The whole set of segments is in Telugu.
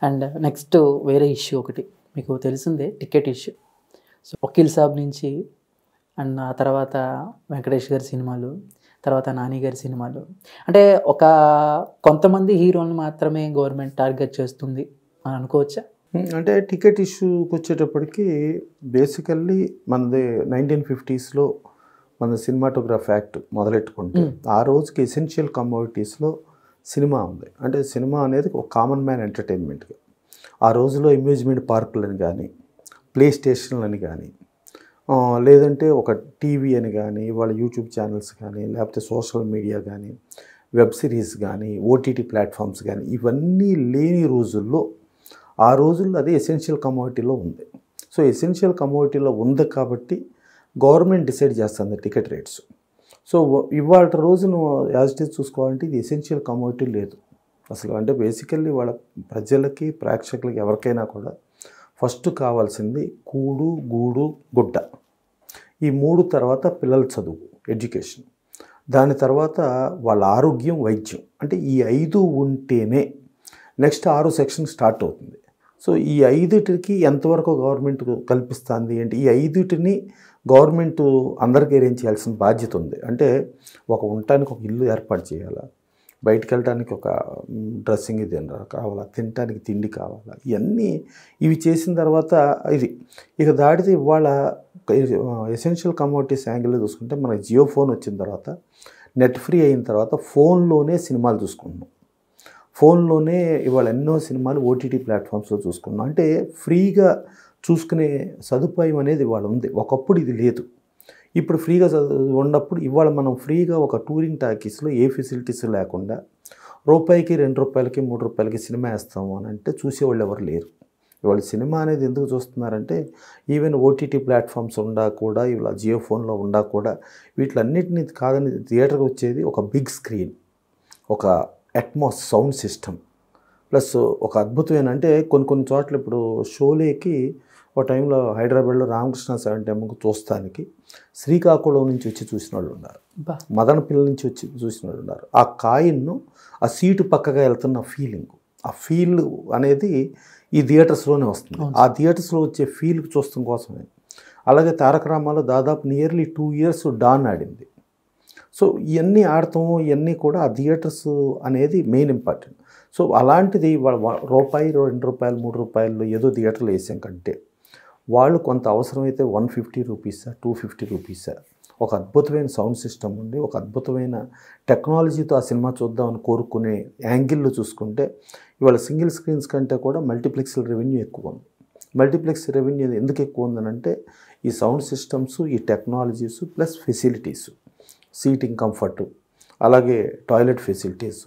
అండ్ నెక్స్ట్ వేరే ఇష్యూ ఒకటి మీకు తెలిసిందే ticket issue so Vakeel Saab నుంచి అండ్ ఆ తర్వాత వెంకటేష్ గారి సినిమాలు తర్వాత నాని గారి సినిమాలు అంటే ఒక కొంతమంది హీరోలను మాత్రమే గవర్నమెంట్ టార్గెట్ చేస్తుంది అని అనుకోవచ్చా ఉమ్, అంటే టికెట్ ఇష్యూకి వచ్చేటప్పటికి బేసికల్లీ మనది నైన్టీన్ ఫిఫ్టీస్లో మన సినిమాటోగ్రాఫ్ యాక్ట్ మొదలెట్టుకుంటే ఆ రోజుకి ఎసెన్షియల్ కమోడిటీస్లో సినిమా ఉంది అంటే సినిమా అనేది ఒక కామన్ మ్యాన్ ఎంటర్టైన్మెంట్గా ఆ రోజులో అమ్యూజ్మెంట్ పార్కులని కానీ ప్లే స్టేషన్లని కానీ ఆ, లేదంటే ఒక టీవీ అని కానీ వాళ్ళ యూట్యూబ్ ఛానల్స్ కానీ లేకపోతే సోషల్ మీడియా కానీ వెబ్ సిరీస్ కానీ ఓటీటీ ప్లాట్ఫామ్స్ కానీ ఇవన్నీ లేని రోజుల్లో ఆ రోజుల్లో అది ఎసెన్షియల్ కమోడిటీలో ఉంది సో ఎసెన్షియల్ కమోడిటీలో ఉంది కాబట్టి గవర్నమెంట్ డిసైడ్ చేస్తుంది టికెట్ రేట్స్ సో ఇవాళ రోజును యాజ్ ఇట్ ఈస్ చూసుకోవాలంటే ఇది ఎసెన్షియల్ కమోడిటీ లేదు అసలు అంటే బేసికల్లీ వాళ్ళ ప్రజలకి ప్రేక్షకులకి ఎవరికైనా కూడా ఫస్ట్ కావాల్సింది కూడు గూడు గుడ్డ ఈ మూడు తర్వాత పిల్లల చదువు ఎడ్యుకేషన్ దాని తర్వాత వాళ్ళ ఆరోగ్యం వైద్యం అంటే ఈ ఐదు ఉంటేనే నెక్స్ట్ ఆరు సెక్షన్ స్టార్ట్ అవుతుంది సో ఈ ఐదుటికి ఎంతవరకు గవర్నమెంట్ కల్పిస్తుంది అంటే ఈ ఐదుటిని గవర్నమెంట్ అందరికీ అరేంజ్ చేయాల్సిన బాధ్యత ఉంది అంటే ఒక ఉండటానికి ఒక ఇల్లు ఏర్పాటు చేయాలా బయటికి వెళ్ళడానికి ఒక మ్, డ్రెస్సింగ్ ఇది కావాలా తినడానికి తిండి కావాలా ఇవన్నీ ఇవి చేసిన తర్వాత ఇది ఇక దాటితే ఇవాళ ఎసెన్షియల్ కమోడిటీస్ యాంగిల్లో చూసుకుంటే మనకి జియో ఫోన్ వచ్చిన తర్వాత నెట్ ఫ్రీ అయిన తర్వాత ఫోన్లోనే సినిమాలు చూసుకుంటున్నాం ఫోన్లోనే ఇవాళ ఎన్నో సినిమాలు ఓటీటీ ప్లాట్ఫామ్స్లో చూసుకున్నాం అంటే ఫ్రీగా చూసుకునే సదుపాయం అనేది ఇవాళ ఉంది ఒకప్పుడు ఇది లేదు ఇప్పుడు ఫ్రీగా చదు- ఉన్నప్పుడు ఇవాళ మనం ఫ్రీగా ఒక టూరింగ్ టాకీస్లో ఏ ఫెసిలిటీస్ లేకుండా రూపాయికి రెండు రూపాయలకి మూడు రూపాయలకి సినిమా వేస్తాము అని అంటే చూసేవాళ్ళు ఎవరు లేరు ఇవాళ సినిమా అనేది ఎందుకు చూస్తున్నారంటే ఈవెన్ ఓటీటీ ప్లాట్ఫామ్స్ ఉండా కూడా ఇవాళ జియో ఫోన్లో ఉండా కూడా వీటిలన్నిటిని కాదని థియేటర్కి వచ్చేది ఒక బిగ్ స్క్రీన్ ఒక అట్మాస్ సౌండ్ సిస్టమ్ ప్లస్ ఒక అద్భుతమైన అంటే కొన్ని కొన్ని చోట్ల ఇప్పుడు షోలేకి ఒక టైంలో హైదరాబాద్లో రామకృష్ణ సెవెన్ టెంపుల్కి చూస్తానికి శ్రీకాకుళం నుంచి వచ్చి చూసిన వాళ్ళు ఉన్నారు బా మదనపల్లి నుంచి వచ్చి చూసిన వాళ్ళు ఉన్నారు ఆ కాయిన్ను ఆ సీటు పక్కగా వెళ్తున్న ఫీలింగ్ ఆ ఫీల్ అనేది ఈ థియేటర్స్లోనే వస్తుంది ఆ థియేటర్స్లో వచ్చే ఫీల్ చూస్తాం కోసమే అలాగే తారక రామాలో దాదాపు నియర్లీ టూ ఇయర్స్ డాన్ ఆడింది సో ఇవన్నీ ఆడతాము ఇవన్నీ కూడా ఆ థియేటర్స్ అనేది మెయిన్ ఇంపార్టెంట్ సో అలాంటిది వాళ్ళ వా- రూపాయి రెండు రూపాయలు మూడు రూపాయలు ఏదో థియేటర్లో వేసాం కంటే వాళ్ళు కొంత అవసరమైతే వన్ ఫిఫ్టీ రూపీసా టూ ఫిఫ్టీ రూపీసా ఒక అద్భుతమైన సౌండ్ సిస్టమ్ ఉండి ఒక అద్భుతమైన టెక్నాలజీతో ఆ సినిమా చూద్దామని కోరుకునే యాంగిల్లో చూసుకుంటే ఇవాళ సింగిల్ స్క్రీన్స్ కంటే కూడా మల్టీప్లెక్స్ రెవెన్యూ ఎక్కువ ఉంది మల్టీప్లెక్స్ రెవెన్యూ ఎందుకు ఎక్కువ ఉందనంటే ఈ సౌండ్ సిస్టమ్స్ ఈ technologies plus facilities seating comfort అలాగే టాయిలెట్ ఫెసిలిటీస్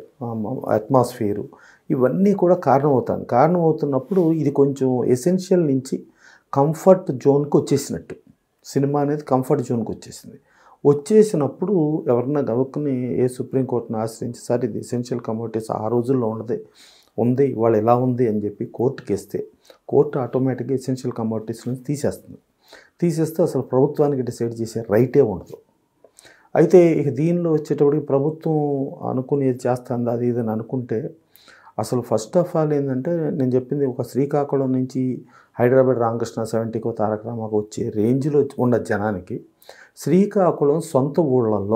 అట్మాస్ఫియరు ఇవన్నీ కూడా కారణం అవుతాను కారణం అవుతున్నప్పుడు ఇది కొంచెం ఎసెన్షియల్ నుంచి కంఫర్ట్ జోన్కి వచ్చేసినట్టు సినిమా అనేది కంఫర్ట్ జోన్కి వచ్చేసింది వచ్చేసినప్పుడు ఎవరన్నా గనుక్కుని ఏ సుప్రీంకోర్టును ఆశ్రయించి సార్ ఇది ఎసెన్షియల్ కమోడిటీస్ ఆ రోజుల్లో ఉన్నది ఉంది ఇవాళ ఎలా ఉంది అని చెప్పి కోర్టుకి వేస్తే కోర్టు ఆటోమేటిక్గా ఎసెన్షియల్ కమోడిటీస్ నుంచి తీసేస్తుంది తీసేస్తే అసలు ప్రభుత్వానికి డిసైడ్ చేసే రైటే ఉండదు అయితే ఇక దీనిలో వచ్చేటప్పటికి ప్రభుత్వం అనుకునేది చేస్తుంది అది ఇది అని అనుకుంటే అసలు ఫస్ట్ ఆఫ్ ఆల్ ఏంటంటే నేను చెప్పింది ఒక శ్రీకాకుళం నుంచి హైదరాబాద్ రామకృష్ణ సెవెంటీకో తారక రామాకు వచ్చే రేంజ్లో ఉన్న జనానికి శ్రీకాకుళం సొంత ఊళ్ళల్లో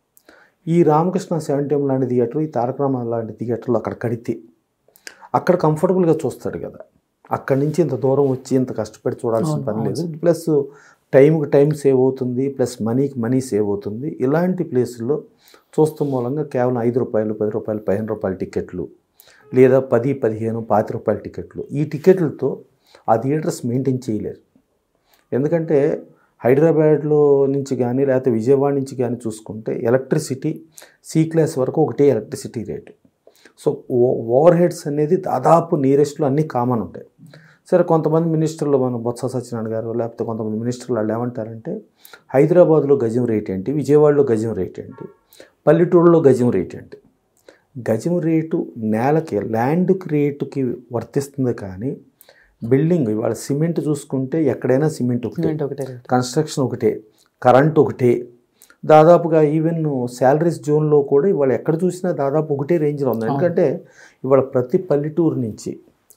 ఈ రామకృష్ణ సెవెంటీఎం లాంటి థియేటర్ ఈ తారక రామ లాంటి థియేటర్లు అక్కడ కడితే అక్కడ కంఫర్టబుల్గా చూస్తాడు కదా అక్కడి నుంచి ఇంత దూరం వచ్చి ఇంత కష్టపడి చూడాల్సిన అవును, పని అవును లేదు ప్లస్ టైంకి టైం సేవ్ అవుతుంది ప్లస్ మనీకి మనీ సేవ్ అవుతుంది ఇలాంటి ప్లేసుల్లో చూస్తూ మూలంగా కేవలం ఐదు రూపాయలు పది రూపాయలు పదిహేను రూపాయల టికెట్లు లేదా పది పదిహేను పాతి రూపాయల టికెట్లు ఈ టికెట్లతో ఆ థియేటర్స్ మెయింటైన్ చేయలేరు ఎందుకంటే హైదరాబాద్లో నుంచి కానీ లేకపోతే విజయవాడ నుంచి కానీ చూసుకుంటే ఎలక్ట్రిసిటీ సి క్లాస్ వరకు ఒకటే electricity rate so over heads అనేది దాదాపు నియరెస్ట్లో అన్నీ కామన్ ఉంటాయి సరే కొంతమంది మినిస్టర్లు మన బొత్స సత్యనారాయణ గారు లేకపోతే కొంతమంది మినిస్టర్లు వాళ్ళు ఏమంటారంటే హైదరాబాద్లో గజం రేట్ ఏంటి విజయవాడలో గజం రేట్ ఏంటి పల్లెటూరులో గజం రేట్ ఏంటి గజం రేటు నేలకి ల్యాండ్కి రేటుకి వర్తిస్తుంది కానీ బిల్డింగ్ ఇవాళ సిమెంట్ చూసుకుంటే ఎక్కడైనా సిమెంట్ ఒకటే ఏంటి ఒకటే రేట్ కన్స్ట్రక్షన్ ఒకటే కరెంట్ ఒకటే దాదాపుగా ఈవెన్ శాలరీస్ జోన్లో కూడా ఇవాళ ఎక్కడ చూసినా దాదాపు ఒకటే రేంజ్లో ఉంది ఎందుకంటే ఇవాళ ప్రతి పల్లెటూరు నుంచి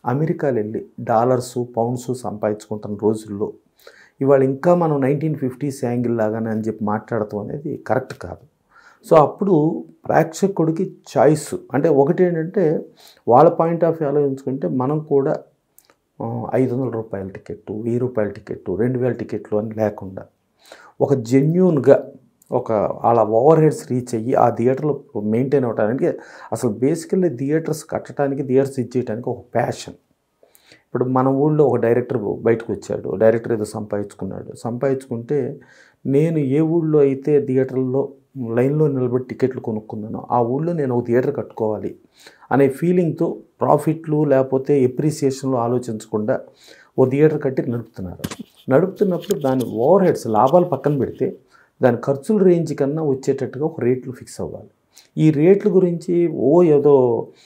అమెరికాలో వెళ్ళి డాలర్స్ పౌండ్స్ సంపాదించుకుంటున్న రోజుల్లో ఇవాళ ఇంకా మనం నైన్టీన్ ఫిఫ్టీస్ యాంగిల్ లాగానే అని చెప్పి మాట్లాడటం అనేది కరెక్ట్ కాదు సో అప్పుడు ప్రేక్షకుడికి చాయిస్ అంటే ఒకటి ఏంటంటే వాళ్ళ పాయింట్ ఆఫ్ వ్యూ ఆలోచించుకుంటే మనం కూడా ఆ, ఐదు వందల రూపాయల టికెట్ వెయ్యి రూపాయల టికెట్ రెండు వేల టికెట్లు అని లేకుండా ఒక జెన్యున్గా ఒక వాళ్ళ ఓవర్ హెడ్స్ రీచ్ అయ్యి ఆ థియేటర్లో మెయింటైన్ అవ్వడానికి అసలు బేసికల్లీ థియేటర్స్ కట్టడానికి థియేటర్స్ ఇచ్చేయడానికి ఒక ప్యాషన్ ఇప్పుడు మన ఊళ్ళో ఒక డైరెక్టర్ బయటకు వచ్చాడు డైరెక్టర్ ఏదో సంపాదించుకున్నాడు సంపాదించుకుంటే నేను ఏ ఊళ్ళో అయితే థియేటర్లో లైన్లో నిలబడి టికెట్లు కొనుక్కున్నానో ఆ ఊళ్ళో నేను ఒక థియేటర్ కట్టుకోవాలి అనే ఫీలింగ్తో ప్రాఫిట్లు లేకపోతే ఎప్రిసియేషన్లో ఆలోచించకుండా ఓ థియేటర్ కట్టి నడుపుతున్నారు నడుపుతున్నప్పుడు దాని ఓవర్ హెడ్స్ లాభాలు పక్కన పెడితే దాని ఖర్చుల రేంజ్ కన్నా వచ్చేటట్టుగా ఒక రేట్లు ఫిక్స్ అవ్వాలి ఈ రేట్ల గురించి ఓ ఏదో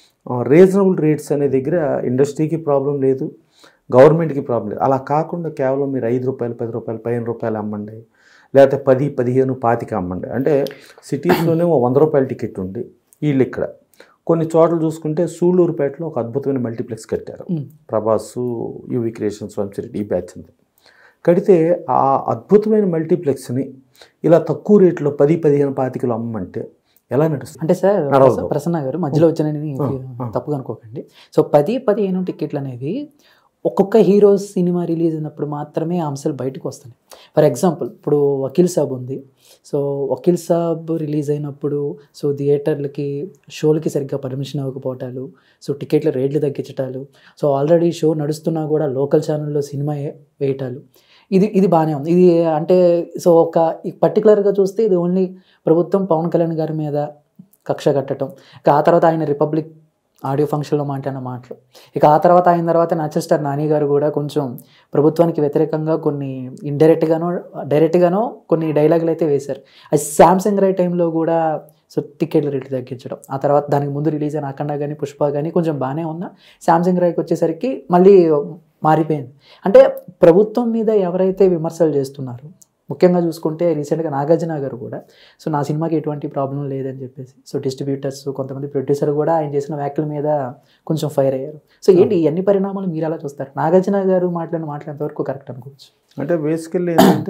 రీజనబుల్ రేట్స్ అనే దగ్గర ఇండస్ట్రీకి ప్రాబ్లం లేదు గవర్నమెంట్కి ప్రాబ్లం లేదు అలా కాకుండా కేవలం మీరు ఐదు రూపాయలు పది రూపాయలు పదిహేను రూపాయలు అమ్మండి లేకపోతే పది పదిహేను పాతిక అమ్మండి అంటే సిటీస్లోనే ఓ వంద రూపాయల టికెట్ ఉంది వీళ్ళు ఇక్కడ కొన్ని చోట్ల చూసుకుంటే సూళ్ళూరుపేటలో ఒక అద్భుతమైన మల్టీప్లెక్స్ కట్టారు మ్. ప్రభాస్ యువి క్రియేషన్స్ వంశరెడ్డి ఈ బ్యాచ్ ఉంది కడితే ఆ అద్భుతమైన మల్టీప్లెక్స్ని ఇలా తక్కువ రేట్లో పది పదిహేను పాతికలు అమ్మంటే ఎలా నడుస్తుంది అంటే సార్ నడవదు. ప్రస- ప్రసన్న గారు మధ్యలో వచ్చానని తప్పుగా అనుకోకండి సో పది పదిహేను టికెట్లు అనేవి ఒక్కొక్క హీరో సినిమా రిలీజ్ అయినప్పుడు మాత్రమే ఆ అంశాలు బయటకు వస్తున్నాయి ఫర్ ఎగ్జాంపుల్ ఇప్పుడు వకీల్ సాబ్ ఉంది సో వకీల్ సాబ్ రిలీజ్ అయినప్పుడు సో థియేటర్లకి షోలకి సరిగ్గా పర్మిషన్ ఇవ్వకపోవటాలు సో టికెట్ల రేట్లు తగ్గించటాలు సో ఆల్రెడీ షో నడుస్తున్నా కూడా లోకల్ ఛానల్లో సినిమా ఏ- వేయటాలు ఇది ఇది బాగానే ఉంది ఇది అంటే సో ఒక పర్టికులర్గా చూస్తే ఇది ఓన్లీ ప్రభుత్వం పవన్ కళ్యాణ్ గారి మీద కక్ష కట్టడం ఇక ఆ తర్వాత ఆయన రిపబ్లిక్ ఆడియో ఫంక్షన్లో మాట్లాడిన మాటలు ఇక ఆ తర్వాత అయిన తర్వాత నేచురల్ స్టార్ నాని గారు కూడా కొంచెం ప్రభుత్వానికి వ్యతిరేకంగా కొన్ని ఇండైరెక్ట్గానో డైరెక్ట్గానో కొన్ని డైలాగులు అయితే వేశారు అది శాంసంగ్ రై టైంలో కూడా సో టికెట్ల రేట్లు తగ్గించడం ఆ తర్వాత దానికి ముందు రిలీజ్ అయిన అఖండ కానీ పుష్ప కానీ కొంచెం బాగానే ఉన్నా శాంసంగ్ రైకి వచ్చేసరికి మళ్ళీ మారిపోయింది అంటే ప్రభుత్వం మీద ఎవరైతే విమర్శలు చేస్తున్నారో ముఖ్యంగా చూసుకుంటే రీసెంట్గా నాగార్జున గారు కూడా సో నా సినిమాకి ఎటువంటి ప్రాబ్లం లేదని చెప్పేసి సో డిస్ట్రిబ్యూటర్స్ కొంతమంది ప్రొడ్యూసర్ కూడా ఆయన చేసిన వ్యాఖ్యల మీద కొంచెం ఫైర్ అయ్యారు సో ఏంటి ఈ అన్ని పరిణామాలు మీరు ఎలా చూస్తారు నాగార్జున గారు మాట్లాడిన మాట్లాడేంత వరకు కరెక్ట్ అనుకోవచ్చు అంటే బేసికల్లీ ఏంటంటే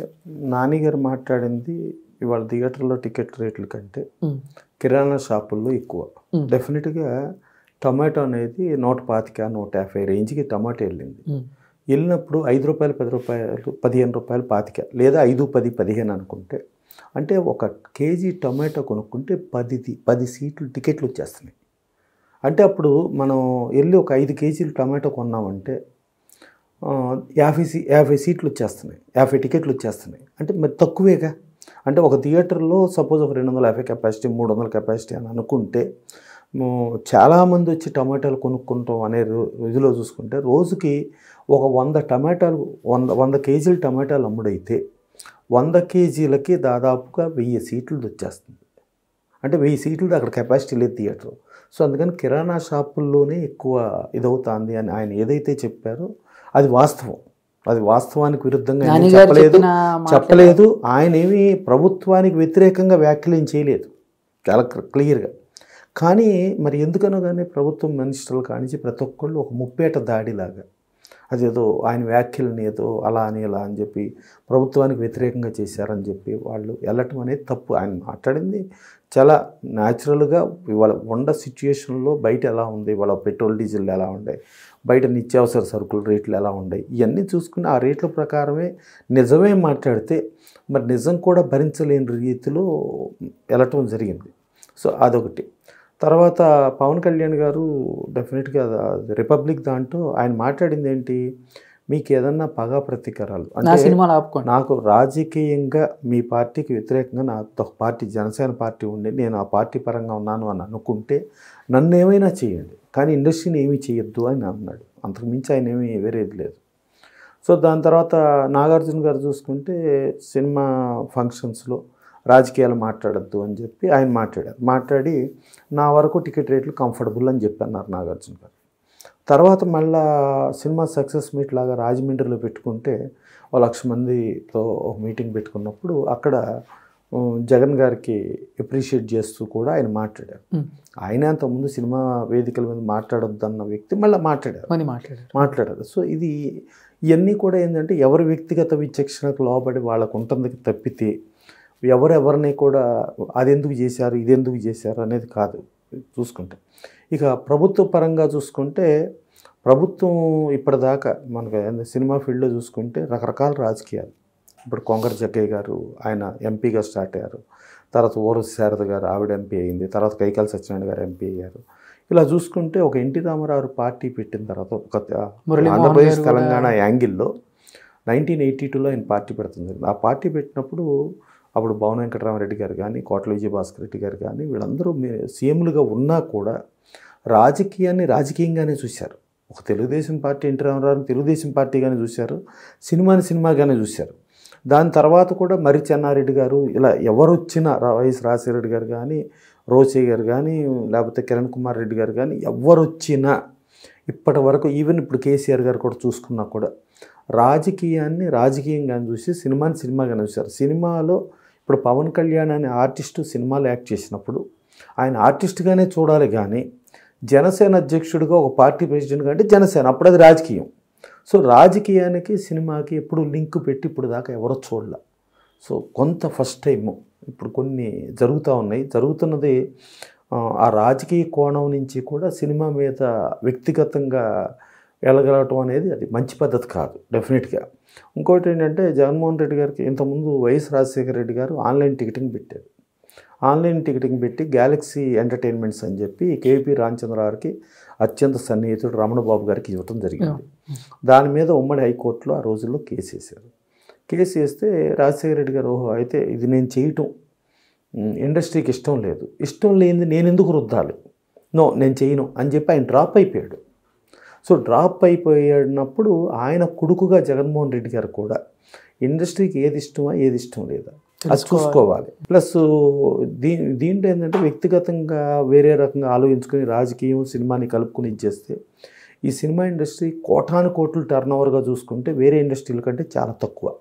నాని గారు మాట్లాడింది ఇవాళ థియేటర్లో టికెట్ రేట్ల కంటే ఉమ్, కిరాణా షాపుల్లో ఎక్కువ ఉమ్, డెఫినెట్గా టమాటో అనేది నూట పాతిక నూట యాభై రేంజ్కి టమాటో వెళ్ళింది ఉమ్, వెళ్ళినప్పుడు ఐదు రూపాయలు పది రూపాయలు పదిహేను రూపాయలు పాతిక లేదా ఐదు పది పదిహేను అనుకుంటే అంటే ఒక కేజీ టమాటో కొనుక్కుంటే పది పది సీట్లు టికెట్లు వచ్చేస్తున్నాయి అంటే అప్పుడు మనం వెళ్ళి ఒక ఐదు కేజీలు టమాటో కొన్నామంటే ఆ, యాభై సీ యాభై సీట్లు వచ్చేస్తున్నాయి యాభై టికెట్లు వచ్చేస్తున్నాయి అంటే మరి తక్కువేగా అంటే ఒక థియేటర్లో సపోజ్ ఒక రెండు వందల యాభై కెపాసిటీ మూడు వందల కెపాసిటీ అని అనుకుంటే ము- చాలామంది వచ్చి టమాటాలు కొనుక్కుంటాం అనే రో- ఇదిలో చూసుకుంటే రోజుకి ఒక వంద టమాటాలు వంద వంద కేజీలు టమాటాలు అమ్ముడైతే వంద కేజీలకి దాదాపుగా వెయ్యి సీట్లు వచ్చేస్తుంది అంటే వెయ్యి సీట్లు అక్కడ కెపాసిటీ లేదు థియేటర్ సో అందుకని కిరాణా షాపుల్లోనే ఎక్కువ ఇదవుతుంది అని ఆయన ఏదైతే చెప్పారో అది వాస్తవం అది వాస్తవానికి విరుద్ధంగా ఆయన నాని గారు చెప్పలేదు చెప్పిన మాటలు- చెప్పలేదు ఆయన ఏమీ ప్రభుత్వానికి వ్యతిరేకంగా వ్యాఖ్యలు ఏం చేయలేదు చాలా క్లియర్గా కానీ మరి ఎందుకనో కానీ ప్రభుత్వం మినిస్టర్లు కానించి ప్రతి ఒక్కళ్ళు ఒక ముప్పేట దాడిలాగా అదేదో ఆయన వ్యాఖ్యలని ఏదో అలా అని ఇలా అని చెప్పి ప్రభుత్వానికి వ్యతిరేకంగా చేశారని చెప్పి వాళ్ళు వెళ్ళటం అనేది తప్పు ఆయన మాట్లాడింది చాలా న్యాచురల్గా ఇవాళ ఉన్న సిచ్యుయేషన్లో బయట ఎలా ఉంది ఇవాళ పెట్రోల్ డీజిల్ ఎలా ఉన్నాయి బయట నిత్యావసర సరుకుల రేట్లు ఎలా ఉన్నాయి ఇవన్నీ చూసుకుని ఆ రేట్ల ప్రకారమే నిజమే మాట్లాడితే మరి నిజం కూడా భరించలేని రీతిలో వెళ్ళటం జరిగింది సో అదొకటి తర్వాత పవన్ కళ్యాణ్ గారు డెఫినెట్గా అది రిపబ్లిక్ దాంట్లో ఆయన మాట్లాడింది ఏంటి మీకు ఏదన్నా పగా ప్రతీకారాలు నా అంటే సినిమాలు ఆపుకోండి నాకు రాజకీయంగా మీ పార్టీకి వ్యతిరేకంగా నా ఒక పార్టీ జనసేన పార్టీ ఉండి నేను ఆ పార్టీ పరంగా ఉన్నాను అని అనుకుంటే నన్ను ఏమైనా చేయండి కానీ ఇండస్ట్రీని ఏమీ చేయొద్దు అని అన్నాడు అంతకు మించి ఆయన ఏమీ వేరేది లేదు సో దాని తర్వాత నాగార్జున గారు చూసుకుంటే సినిమా ఫంక్షన్స్లో రాజకీయాలు మాట్లాడద్దు అని చెప్పి ఆయన మాట్లాడారు మాట్లాడి నా వరకు టికెట్ రేట్లు కంఫర్టబుల్ అని చెప్పి అన్నారు నాగార్జున గారు తర్వాత మళ్ళా సినిమా సక్సెస్ మీట్ లాగా రాజమండ్రిలో పెట్టుకుంటే ఓ లక్ష మందితో ఒక మీటింగ్ పెట్టుకున్నప్పుడు అక్కడ ఉమ్, జగన్ గారికి అప్రిషియేట్ చేస్తూ కూడా ఆయన మాట్లాడారు ఉమ్. ఆయన అంతకుముందు సినిమా వేదికల మీద మాట్లాడొద్దన్న వ్యక్తి మళ్ళీ మాట్లాడారు మళ్ళీ మాట్లాడారు మాట్లాడారు సో ఇది ఇవన్నీ కూడా ఏంటంటే ఎవరి వ్యక్తిగత విచక్షణకు లోబడి వాళ్ళకు ఉంటుంది తప్పితే ఎవరెవరిని కూడా అది ఎందుకు చేశారు ఇది ఎందుకు చేశారు అనేది కాదు చూసుకుంటే ఇక ప్రభుత్వ పరంగా చూసుకుంటే ప్రభుత్వం ఇప్పటిదాకా మనకు ఏంది సినిమా ఫీల్డ్లో చూసుకుంటే రకరకాల రాజకీయాలు ఇప్పుడు కొంగర జగ్గయ్య గారు ఆయన ఎంపీగా స్టార్ట్ అయ్యారు తర్వాత ఓరస్ శారద గారు ఆవిడ ఎంపీ అయింది తర్వాత కైకాల సత్యనారాయణ గారు ఎంపీ అయ్యారు ఇలా చూసుకుంటే ఒక ఎన్టీ రామారావు పార్టీ పెట్టిన తర్వాత ఒక మురళీమోహన్ ఆంధ్రప్రదేశ్ గారు తెలంగాణ యాంగిల్లో నైన్టీన్ ఎయిటీ టూలో ఆయన పార్టీ పెడుతుంది ఆ పార్టీ పెట్టినప్పుడు అప్పుడు భవన వెంకటరామరెడ్డి గారు కానీ కోట్ల విజయభాస్కర్ రెడ్డి గారు కానీ వీళ్ళందరూ మీ- సీఎంలుగా ఉన్నా కూడా రాజకీయాన్ని రాజకీయంగానే చూశారు ఒక తెలుగుదేశం పార్టీ ఎన్టీ రామారావుని తెలుగుదేశం పార్టీగానే చూశారు సినిమాని సినిమాగానే చూశారు దాని తర్వాత కూడా మరి చెన్నారెడ్డి గారు ఇలా ఎవరు వచ్చినా రా- వైఎస్ రాజశేఖర గారు కానీ రోసే గారు కానీ లేకపోతే కిరణ్ కుమార్ రెడ్డి గారు కానీ ఎవరు వచ్చినా ఇప్పటి వరకు ఈవెన్ ఇప్పుడు కేసీఆర్ గారు కూడా చూసుకున్నా కూడా రాజకీయాన్ని రాజకీయంగానే చూసి సినిమాని సినిమాగానే చూశారు సినిమాలో ఇప్పుడు పవన్ కళ్యాణ్ అనే ఆర్టిస్టు సినిమాలో యాక్ట్ చేసినప్పుడు ఆయన ఆర్టిస్ట్గానే చూడాలి కానీ జనసేన అధ్యక్షుడిగా ఒక పార్టీ ప్రెసిడెంట్గా అంటే జనసేన అప్పుడు అది రాజకీయం సో రాజకీయానికి సినిమాకి ఎప్పుడు లింక్ పెట్టి ఇప్పుడు దాకా ఎవరో చూడలే సో కొంత ఫస్ట్ టైం ఇప్పుడు కొన్ని జరుగుతూ ఉన్నాయి జరుగుతున్నది ఆ, ఆ రాజకీయ కోణం నుంచి కూడా సినిమా మీద వ్యక్తిగతంగా వెళ్ళగలగటం అనేది అది మంచి పద్ధతి కాదు డెఫినెట్గా ఇంకోటి ఏంటంటే జగన్మోహన్ రెడ్డి గారికి ఇంతకుముందు YS Rajasekhara Reddy garu online ticketing పెట్టారు ఆన్లైన్ టికెటింగ్ పెట్టి గ్యాలక్సీ ఎంటర్టైన్మెంట్స్ అని చెప్పి కేపీ రామచంద్రరావుకి అత్యంత సన్నిహితుడు రమణబాబు గారికి ఇవ్వటం జరిగింది దాని మీద ఉమ్మడి హైకోర్టులో ఆ రోజుల్లో కేసు వేశారు కేసు వేస్తే రాజశేఖర రెడ్డి గారు ఓహో అయితే ఇది నేను చేయటం ఉమ్, ఇండస్ట్రీకి ఇష్టం లేదు ఇష్టం లేనిది నేను ఎందుకు రుద్దాలి నో నేను చేయను అని చెప్పి ఆయన డ్రాప్ అయిపోయాడు సో డ్రాప్ అయిపోయినప్పుడు ఆయన కొడుకుగా జగన్మోహన్ రెడ్డి గారు కూడా ఇండస్ట్రీకి ఏది ఇష్టమా ఏది ఇష్టం లేదా అది చూసుకోవాలి ప్లస్ దీ దీంట్లో ఏంటంటే వ్యక్తిగతంగా వేరే రకంగా ఆలోచించుకొని రాజకీయం సినిమాని కలుపుకొని ఇచ్చేస్తే ఈ సినిమా ఇండస్ట్రీ కోటాను కోట్లు టర్న్ ఓవర్గా చూసుకుంటే వేరే ఇండస్ట్రీల కంటే చాలా తక్కువ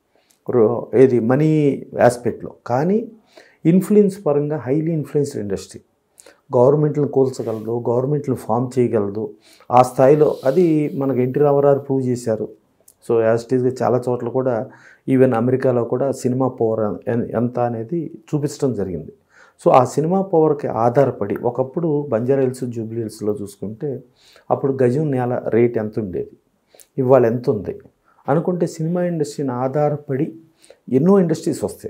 రో- ఏది మనీ ఆస్పెక్ట్లో కానీ ఇన్ఫ్లుయెన్స్ పరంగా హైలీ ఇన్ఫ్లుయెన్స్డ్ ఇండస్ట్రీ గవర్నమెంట్లను కూల్చగలదు గవర్నమెంట్లను ఫామ్ చేయగలదు ఆ స్థాయిలో అది మనకు ఎన్టీ రామారావు ప్రూవ్ చేశారు సో యాజ్ ఇట్ ఈస్గా చాలా చోట్ల కూడా ఈవెన్ అమెరికాలో కూడా సినిమా పవర్ ఎన్- ఎంత అనేది చూపించడం జరిగింది సో ఆ సినిమా పవర్కి ఆధారపడి ఒకప్పుడు బంజారా హిల్స్ జూబ్లీ హిల్స్లో చూసుకుంటే అప్పుడు గజం నేల రేట్ ఎంత ఉండేది ఇవాళ ఎంత ఉంది అనుకుంటే సినిమా ఇండస్ట్రీని ఆధారపడి ఎన్నో ఇండస్ట్రీస్ వస్తాయి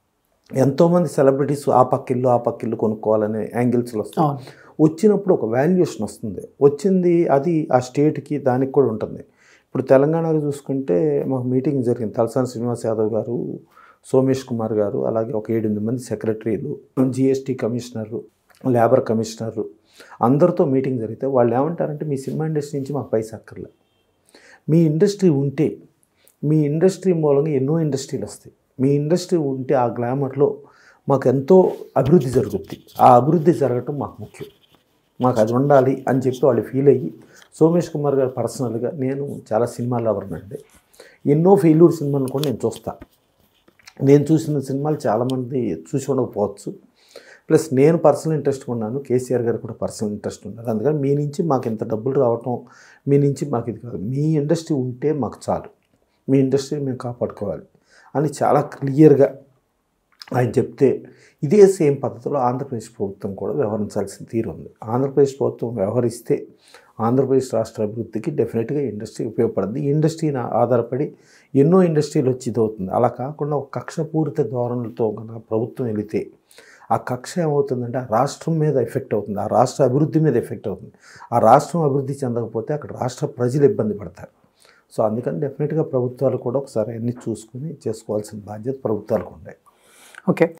ఎంతోమంది సెలబ్రిటీస్ ఆ పక్కిల్లు ఆ పక్కిల్లు కొనుక్కోవాలనే యాంగిల్స్లో వస్తాయి అవును వచ్చినప్పుడు ఒక వాల్యుయేషన్ వస్తుంది వచ్చింది అది ఆ స్టేట్కి దానికి కూడా ఉంటుంది ఇప్పుడు తెలంగాణలో చూసుకుంటే మాకు మీటింగ్ జరిగింది తలసాని శ్రీనివాస్ యాదవ్ గారు సోమేష్ కుమార్ గారు అలాగే ఒక ఏడెనిమిది మంది సెక్రటరీలు జిఎస్టీ కమిషనరు లేబర్ కమిషనరు అందరితో మీటింగ్ జరిగితే వాళ్ళు ఏమంటారంటే మీ సినిమా ఇండస్ట్రీ నుంచి మాకు పైసా అక్కర్లే మీ ఇండస్ట్రీ ఉంటే మీ ఇండస్ట్రీ మూలంగా ఎన్నో ఇండస్ట్రీలు వస్తాయి మీ ఇండస్ట్రీ ఉంటే ఆ గ్లామర్లో మాకు ఎంతో అభివృద్ధి జరుగుద్ది ఆ అభివృద్ధి జరగటం మాకు ముఖ్యం మాకు అది ఉండాలి అని చెప్పి వాళ్ళు ఫీల్ అయ్యి సోమేష్ కుమార్ గారు పర్సనల్గా నేను చాలా సినిమాలు ఎవరినండి ఎన్నో ఫెయిల్యూర్ సినిమాలను కూడా నేను చూస్తా నేను చూసిన సినిమాలు చాలామంది చూసి ఉండకపోవచ్చు ప్లస్ నేను పర్సనల్ ఇంట్రెస్ట్ ఉన్నాను కేసీఆర్ గారు కూడా పర్సనల్ ఇంట్రెస్ట్ ఉన్నారు అందుకని మీ నుంచి మాకు ఇంత డబ్బులు రావటం మీ నుంచి మాకు ఇది కాదు మీ ఇండస్ట్రీ ఉంటే మాకు చాలు మీ ఇండస్ట్రీ మేము కాపాడుకోవాలి అని చాలా క్లియర్గా ఆయన చెప్తే ఇదే సేమ్ పద్ధతిలో ఆంధ్రప్రదేశ్ ప్రభుత్వం కూడా వ్యవహరించాల్సిన తీరు ఉంది ఆంధ్రప్రదేశ్ ప్రభుత్వం వ్యవహరిస్తే ఆంధ్రప్రదేశ్ రాష్ట్ర అభివృద్ధికి డెఫినెట్గా ఇండస్ట్రీ ఉపయోగపడుతుంది ఈ ఇండస్ట్రీని ఆధారపడి ఎన్నో ఇండస్ట్రీలు వచ్చి ఇది అవుతుంది అలా కాకుండా ఒక కక్షపూరిత ధోరణులతో కనుక ప్రభుత్వం వెళితే ఆ కక్ష ఏమవుతుందంటే ఆ రాష్ట్రం మీద ఎఫెక్ట్ అవుతుంది ఆ రాష్ట్ర అభివృద్ధి మీద ఎఫెక్ట్ అవుతుంది ఆ రాష్ట్రం అభివృద్ధి చెందకపోతే అక్కడ రాష్ట్ర ప్రజలు ఇబ్బంది పడతారు సో అందుకని డెఫినెట్గా ప్రభుత్వాలు కూడా ఒకసారి అన్ని చూసుకుని చేసుకోవాల్సిన బాధ్యత ప్రభుత్వాలకు ఉంటాయి ఓకే